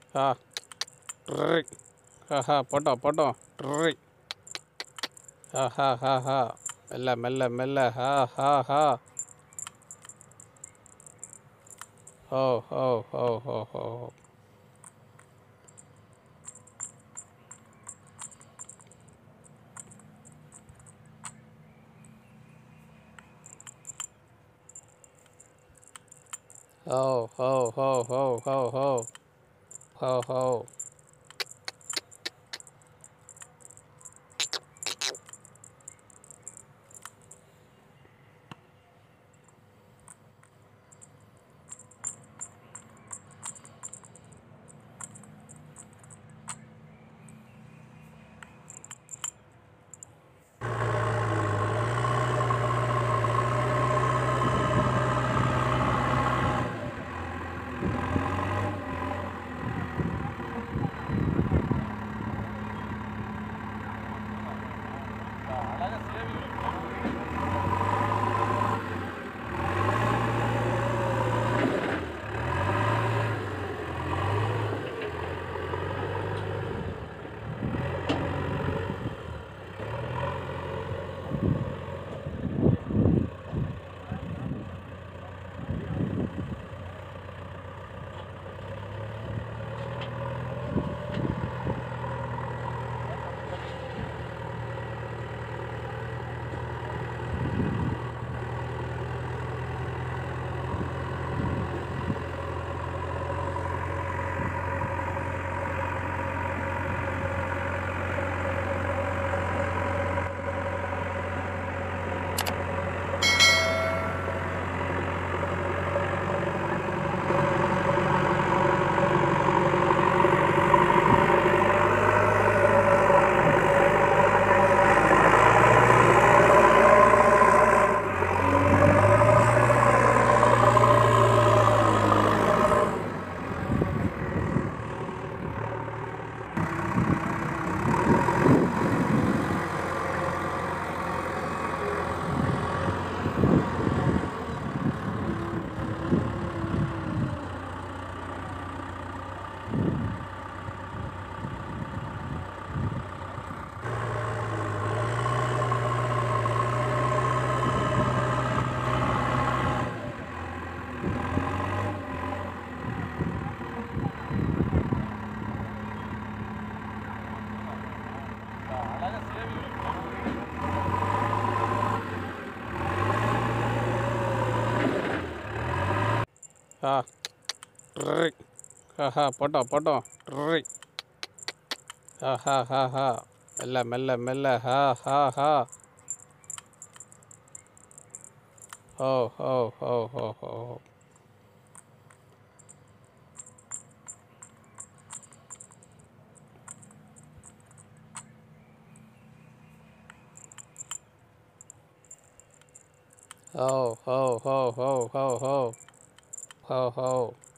ஆ try ஆஹா போட்டோம் போட்டோம் try ஆஹா ஹா ஹா மெல்ல மெல்ல மெல்ல ஹா ஹா ஹா ஹோ ஹோ ஹோ ஹோ ஹோ ஹோ ஹோ ஹோ ஹோ ஹோ ஹோ ஹோ ஹோ ஆ ட்ரை ஆஹா போட்டோம் போட்டோம் ட்ரை ஆஹா ஹா ஹா மெல்ல மெல்ல மெல்ல ஹா ஹா ஹா ஹோ ஹோ ஹோ ஹோ ஹோ ஹோ ஹோ ஹோ ஹோ ஹோ ஹோ ஹோ ஹோ